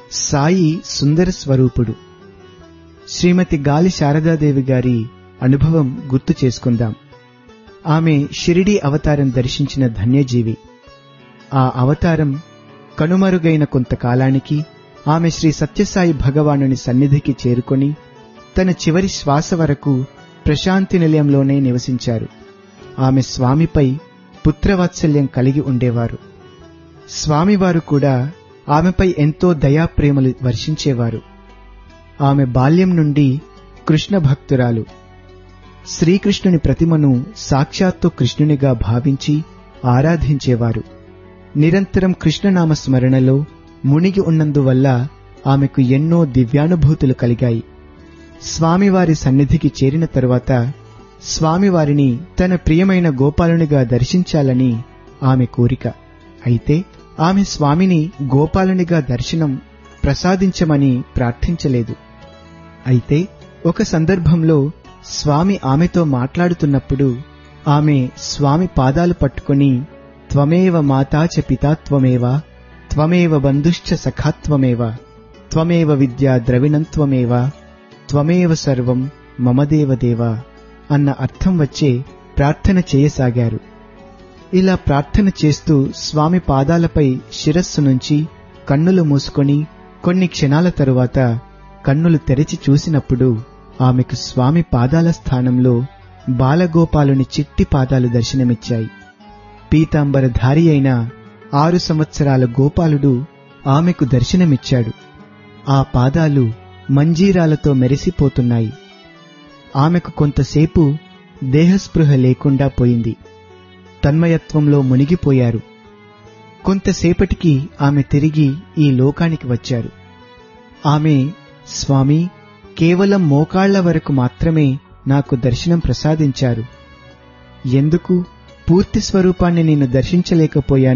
సాయి సుందర స్వరూపుడు శ్రీమతి గాలి శారదాదేవి గారి అనుభవం గుర్తు చేసుకుందాం ఆమె షిరిడి అవతారం దర్శించిన ధన్యజీవి ఆ అవతారం కనుమరుగైన కొంతకాలానికి ఆమె శ్రీ సత్యసాయి భగవానుని సన్నిధికి చేరుకొని తన చివరి శ్వాస వరకు ప్రశాంతి నిలయంలోనే నివసించారు ఆమె స్వామిపై పుత్రవాత్సల్యం కలిగి ఉండేవారు స్వామివారు కూడా ఆమెపై ఎంతో దయాప్రేమలు వర్షించేవారు ఆమె బాల్యం నుండి కృష్ణ భక్తురాలు శ్రీకృష్ణుని ప్రతిమను సాక్షాత్తు కృష్ణునిగా భావించి ఆరాధించేవారు నిరంతరం కృష్ణనామ స్మరణలో మునిగి ఉన్నందువల్ల ఆమెకు ఎన్నో దివ్యానుభూతులు కలిగాయి స్వామివారి సన్నిధికి చేరిన తరువాత స్వామివారిని తన ప్రియమైన గోపాలునిగా దర్శించాలని ఆమె కోరిక అయితే ఆమె స్వామిని గోపాలునిగా దర్శనం ప్రసాదించమని ప్రార్థించలేదు అయితే ఒక సందర్భంలో స్వామి ఆమెతో మాట్లాడుతున్నప్పుడు ఆమె స్వామి పాదాలు పట్టుకొని త్వమేవ మాతా చ పితా త్వమేవ త్వమేవ బంధుశ్చ సఖాత్వమేవ త్వమేవ విద్యా ద్రవిణం త్వమేవ త్వమేవ సర్వం మమదేవదేవ అన్న అర్థం వచ్చే ప్రార్థన చేయసాగారు ఇలా ప్రార్థన చేస్తూ స్వామి పాదాలపై శిరస్సు నుంచి కన్నులు మూసుకొని కొన్ని క్షణాల తరువాత కన్నులు తెరిచి చూసినప్పుడు ఆమెకు స్వామి పాదాల స్థానంలో బాలగోపాలుని చిట్టి పాదాలు దర్శనమిచ్చాయి పీతాంబరధారి అయిన ఆరు సంవత్సరాల గోపాలుడు ఆమెకు దర్శనమిచ్చాడు ఆ పాదాలు మంజీరాలతో మెరిసిపోతున్నాయి ఆమెకు కొంతసేపు దేహస్పృహ లేకుండా పోయింది తన్మయత్వంలో మునిగిపోయారు కొంతసేపటికి ఆమె తిరిగి ఈ లోకానికి వచ్చారు ఆమె స్వామి కేవలం మోకాళ్ల వరకు మాత్రమే నాకు దర్శనం ప్రసాదించారు ఎందుకు పూర్తి స్వరూపాన్ని నేను దర్శించలేకపోయాను